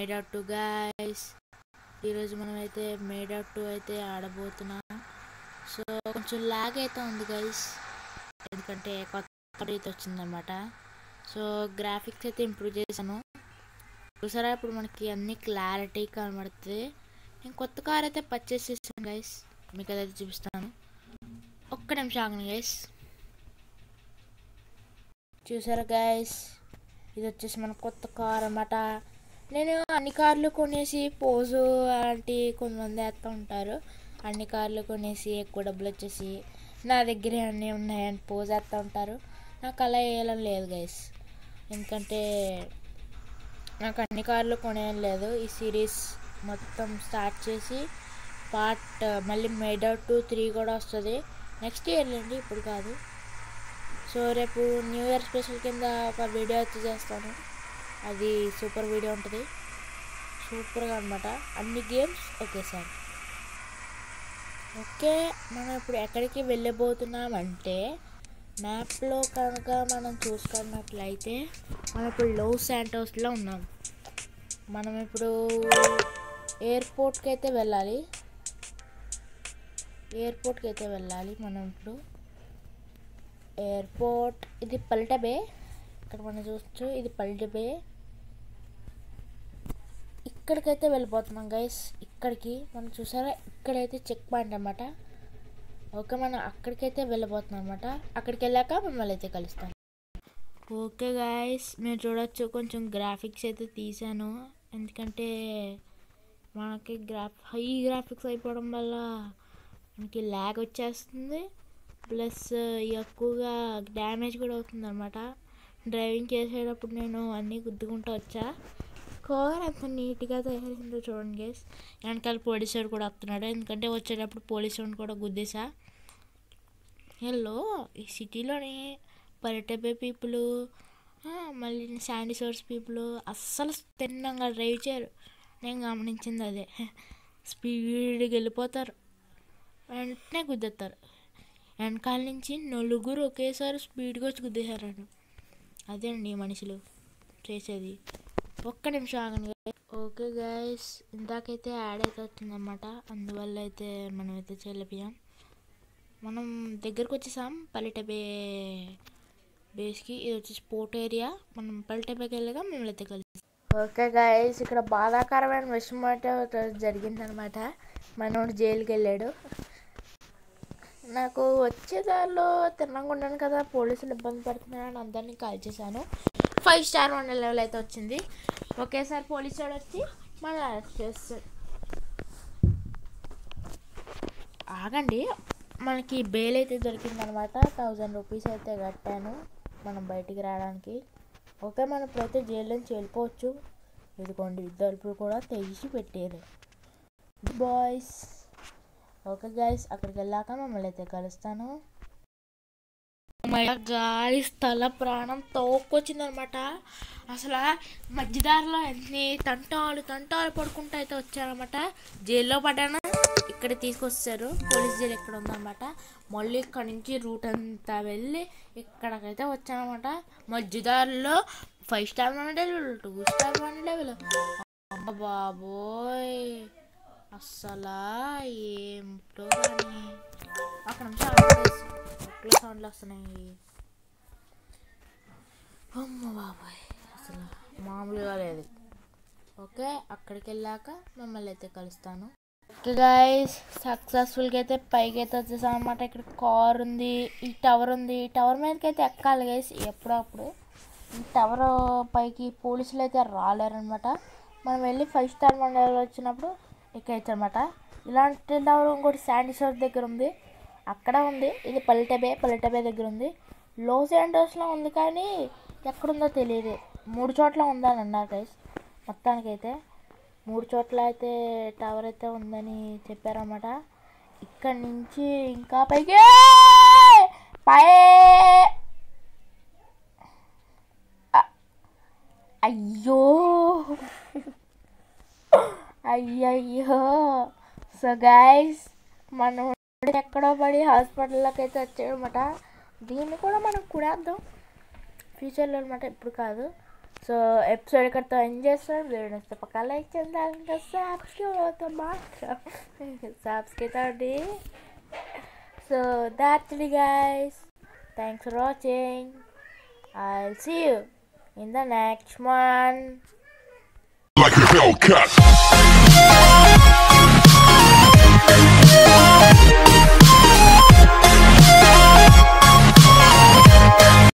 Made out to guys ఈరోజు మనం అయితే మేడ్ అవుట్ టు అయితే ఆడబోతున్నాం సో కొంచెం లాగ్ అయితే ఉంది గైస్ ఎందుకంటే కొత్త అయితే వచ్చిందనమాట సో గ్రాఫిక్స్ అయితే ఇంప్రూవ్ చేశాను చూసారా ఇప్పుడు మనకి అన్ని క్లారిటీ కనబడుతుంది నేను కొత్త కార్ అయితే పర్చేస్ చేశాను గైస్ మీకు అదైతే చూపిస్తాను ఒక్క నిమిషం ఆగండి గైస్ చూసారా గైస్ ఇది వచ్చేసి మన కొత్త కార్ అన్నమాట నేను అన్ని కార్లు కొనేసి పోజు అలాంటి కొంతమంది వేస్తూ ఉంటారు అన్ని కార్లు కొనేసి ఎక్కువ డబ్బులు వచ్చేసి నా దగ్గర అన్నీ ఉన్నాయని పోజ్ వేస్తూ ఉంటారు నాకు అలా వేయాలని లేదు గైస్ ఎందుకంటే నాకు అన్ని కార్లు కొనేయం లేదు ఈ సిరీస్ మొత్తం స్టార్ట్ చేసి పార్ట్ మళ్ళీ మేడ్ అవుట్ టూ త్రీ కూడా వస్తుంది నెక్స్ట్ ఇయర్ అండి ఇప్పుడు కాదు సో రేపు న్యూ ఇయర్ స్పెషల్ కింద ఒక వీడియో అయితే చేస్తాను అది సూపర్ వీడియో ఉంటుంది సూపర్గా అనమాట అన్ని గేమ్స్ ఒకేసారి ఓకే మనం ఇప్పుడు ఎక్కడికి వెళ్ళబోతున్నామంటే మ్యాప్లో కనుక మనం చూసుకున్నట్లయితే మనం ఇప్పుడు లో శాంటోస్లో ఉన్నాం మనం ఇప్పుడు ఎయిర్పోర్ట్కి అయితే వెళ్ళాలి ఎయిర్పోర్ట్కి అయితే వెళ్ళాలి మనం ఇప్పుడు ఎయిర్పోర్ట్ ఇది పల్ట బే ఇక్కడ మనం చూస్తూ ఇది పల్ట బే ఇక్కడికైతే వెళ్ళిపోతున్నాం గైస్ ఇక్కడికి మనం చూసారా ఇక్కడైతే చెక్ పాయింట్ అనమాట ఓకే మనం అక్కడికైతే వెళ్ళిపోతున్నాం అనమాట అక్కడికి వెళ్ళాక మిమ్మల్ని అయితే కలుస్తాం ఓకే గాయస్ మీరు చూడొచ్చు కొంచెం గ్రాఫిక్స్ అయితే తీసాను ఎందుకంటే మనకి గ్రాఫ్ హై గ్రాఫిక్స్ అయిపోవడం వల్ల మనకి ల్యాగ్ వచ్చేస్తుంది ప్లస్ ఎక్కువగా డ్యామేజ్ కూడా అవుతుంది అనమాట డ్రైవింగ్ చేసేటప్పుడు నేను అన్నీ గుద్దుకుంటూ వచ్చా కార్ ఎంత నీట్గా తయారైందో చూడండి గేస్ వెనకాల పోలీసు వాడు కూడా వస్తున్నాడు ఎందుకంటే వచ్చేటప్పుడు పోలీసు వాడిని కూడా గుద్దేసా హలో ఈ సిటీలోని పర్యటపే పీపుల్ మళ్ళీ శాండీ సోర్స్ పీపుల్ అస్సలు తిన్నంగా డ్రైవ్ చేయరు నేను గమనించింది అదే స్పీడ్గా వెళ్ళిపోతారు వెంటనే గుద్దేస్తారు వెనకాల నుంచి నలుగురు ఒకేసారి స్పీడ్గా వచ్చి గుద్దేశారండి అదే అండి మనుషులు చేసేది ఒక్క నిమిషం ఆగండి ఓకే గైస్ ఇందాకైతే యాడ్ అయితే వచ్చిందన్నమాట అందువల్ల అయితే మనం అయితే చెల్లిపోయాం మనం దగ్గరకు వచ్చేసాం పల్లెటబే బేస్కి ఇది వచ్చి స్పోర్ట్ ఏరియా మనం పల్లెటబేకి వెళ్ళగా మిమ్మల్ని అయితే కలిసి ఓకే గైస్ ఇక్కడ బాధాకరమైన విషయం అయితే జరిగిందనమాట మనోడు జైలుకి వెళ్ళాడు నాకు వచ్చే దారిలో తినకుండాను కదా పోలీసులు ఇబ్బంది పడుతున్నారని అందరినీ కాల్ చేశాను ఫైవ్ స్టార్ వన్ లెవెల్ అయితే వచ్చింది ఒకేసారి పోలీసు వాడు వచ్చి మళ్ళీ అరెస్ట్ చేస్తాడు ఆగండి మనకి బెయిల్ అయితే దొరికిందనమాట థౌజండ్ రూపీస్ అయితే కట్టాను మనం బయటికి రావడానికి ఓకే మనం ఇప్పుడైతే జైలు నుంచి వెళ్ళిపోవచ్చు ఇదిగోండి తలుపులు కూడా తెగిసి పెట్టారు బాయ్స్ ఓకే గైస్ అక్కడికి వెళ్ళాక మమ్మల్ని అయితే కలుస్తాను గాయస్ తల ప్రాణం తోక్కొచ్చిందనమాట అసలు మధ్యదారిలో ఎన్ని తంటాలు తంటాలు పడుకుంటూ అయితే వచ్చారనమాట జైల్లో పడ్డాను ఇక్కడ తీసుకొచ్చారు పోలీస్ జైలు ఇక్కడ ఉందన్నమాట మళ్ళీ ఇక్కడ నుంచి రూట్ అంతా వెళ్ళి ఇక్కడికైతే వచ్చానమాట మధ్యదారిలో five star one level two star one level అమ్మ బాబోయ్ అస్సలా ఏంటో కానీ అక్కడ నుంచి ఒక్కల సౌండ్లు వస్తున్నాయి అమ్మ బాబాయ్ అసలు మామూలుగా లేదు ఓకే అక్కడికి వెళ్ళాక మిమ్మల్ని అయితే కలుస్తాను ఓకే గైస్ సక్సెస్ఫుల్గా అయితే పైకి అయితే వచ్చేసాం అనమాట ఇక్కడ కార్ ఉంది ఈ టవర్ ఉంది ఈ టవర్ మీదకి అయితే ఎక్కాలి గైస్ ఎప్పుడప్పుడు ఈ టవర్ పైకి పోలీసులు అయితే రాలేరనమాట మనం వెళ్ళి ఫైవ్ స్టార్ మండలి వచ్చినప్పుడు ఎక్కచ్చు అనమాట ఇలాంటి టవర్ ఇంకోటి శాండీ షోర్ దగ్గర ఉంది అక్కడ ఉంది ఇది పల్లెటబే పల్లెటబే దగ్గర ఉంది లో శాండోస్లో ఉంది కానీ ఎక్కడుందో తెలియదు మూడు చోట్ల ఉందని అన్నారు గైస్ మొత్తానికైతే మూడు చోట్ల అయితే టవర్ అయితే ఉందని చెప్పారన్నమాట ఇక్కడి నుంచి ఇంకా పైకి పై అయ్యో అయ్యయ్యో సో గైస్ మనం ఎక్కడో పడి హాస్పిటల్లోకి అయితే వచ్చాడనమాట దీన్ని కూడా మనం కుడేద్దాం ఫ్యూచర్లో అనమాట ఇప్పుడు కాదు సో ఎపిసోడ్ ఇక్కడితో ఎండ్ చేస్తాం వీడియో నచ్చితే పక్క లైక్ చేయండి ఇంకా సబ్స్క్రైబ్ అవుతాం మాత్రం సబ్స్క్రైబ్ అవ్వండి so that's guys thanks for watching I see you in the next one. like a Hellcat.